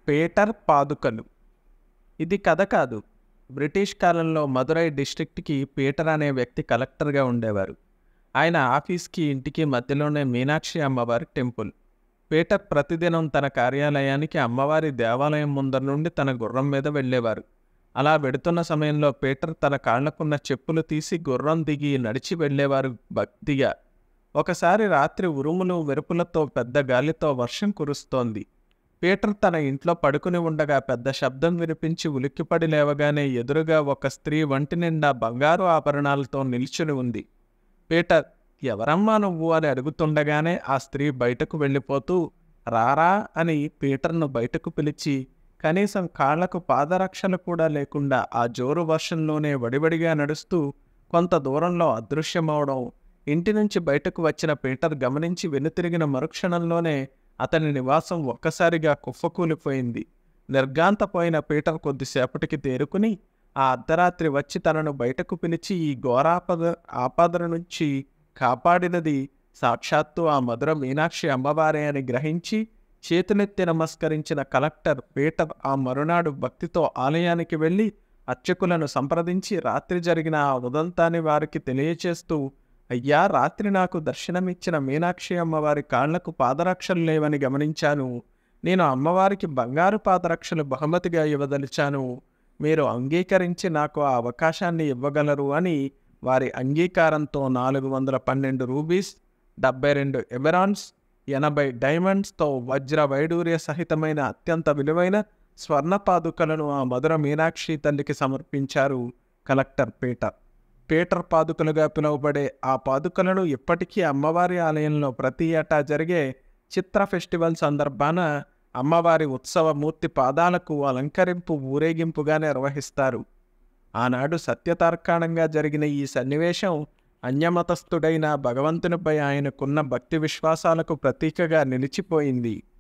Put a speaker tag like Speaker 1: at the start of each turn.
Speaker 1: Peter పాదుకలు ఇది కథ కాదు బ్రిటిష్ కాలంలో మదురై డిస్ట్రిక్ట్కి పీటర్ అనే వ్యక్తి కలెక్టర్గా ఉండేవారు ఆయన ఆఫీస్కి ఇంటికి మధ్యలోనే మీనాక్షి అమ్మవారి టెంపుల్ పీటర్ ప్రతిదినం తన కార్యాలయానికి అమ్మవారి దేవాలయం ముందర నుండి తన గుర్రం మీద వెళ్ళేవారు అలా వెడుతున్న సమయంలో పీటర్ తన కాళ్లకున్న చెప్పులు తీసి గుర్రం దిగి నడిచి వెళ్ళేవారు భక్తిగా ఒకసారి రాత్రి ఉరుములు మెరుపులతో పెద్ద గాలితో వర్షం కురుస్తోంది పీటర్ తన ఇంట్లో పడుకుని ఉండగా పెద్ద శబ్దం వినిపించి ఉలిక్కిపడి లేవగానే ఎదురుగా ఒక స్త్రీ వంటి నిండా బంగారు ఆభరణాలతో నిల్చుని ఉంది పీటర్ ఎవరమ్మా నువ్వు అని అడుగుతుండగానే ఆ స్త్రీ బయటకు వెళ్ళిపోతూ రారా అని పీటర్ను బయటకు పిలిచి కనీసం కాళ్లకు పాదరక్షలు కూడా లేకుండా ఆ జోరు వర్షంలోనే వడివడిగా నడుస్తూ కొంత దూరంలో అదృశ్యమవడం ఇంటి నుంచి బయటకు వచ్చిన పీటర్ గమనించి వెనుతిరిగిన మరుక్షణంలోనే అతని నివాసం ఒక్కసారిగా కుప్పకూలిపోయింది నిర్గాంతపోయిన పీటర్ కొద్దిసేపటికి తేరుకుని ఆ అర్ధరాత్రి వచ్చి తనను బయటకు పిలిచి ఈ ఘోరాపద ఆపద నుంచి కాపాడినది సాక్షాత్తు ఆ మధుర మీనాక్షి అమ్మవారే అని గ్రహించి చేతులెత్తి నమస్కరించిన కలెక్టర్ పీటర్ ఆ మరునాడు భక్తితో ఆలయానికి వెళ్ళి అర్చకులను సంప్రదించి రాత్రి జరిగిన ఆ ఉదంతాన్ని వారికి తెలియచేస్తూ అయ్యా రాత్రి నాకు దర్శనమిచ్చిన మీనాక్షి అమ్మవారి కాళ్లకు పాదరక్షలు లేవని గమనించాను నేను అమ్మవారికి బంగారు పాదరక్షలు బహుమతిగా ఇవ్వదలిచాను మీరు అంగీకరించి నాకు ఆ అవకాశాన్ని ఇవ్వగలరు అని వారి అంగీకారంతో నాలుగు వందల పన్నెండు రూబీస్ డెబ్బై రెండు ఎమెరాన్స్ ఎనభై డైమండ్స్తో వజ్ర వైడూర్య సహితమైన అత్యంత విలువైన స్వర్ణ పాదుకలను ఆ మధుర మీనాక్షి తల్లికి సమర్పించారు కలెక్టర్ పీటర్ పీటర్ పాదుకలుగా పిలువబడే ఆ పాదుకలను ఇప్పటికీ అమ్మవారి ఆలయంలో ప్రతి ఏటా జరిగే చిత్ర ఫెస్టివల్ సందర్భాన అమ్మవారి ఉత్సవ మూర్తి పాదాలకు అలంకరింపు ఊరేగింపుగా నిర్వహిస్తారు ఆనాడు సత్యతార్కాణంగా జరిగిన ఈ సన్నివేశం అన్యమతస్థుడైన భగవంతునిపై ఆయనకున్న భక్తి విశ్వాసాలకు ప్రతీకగా నిలిచిపోయింది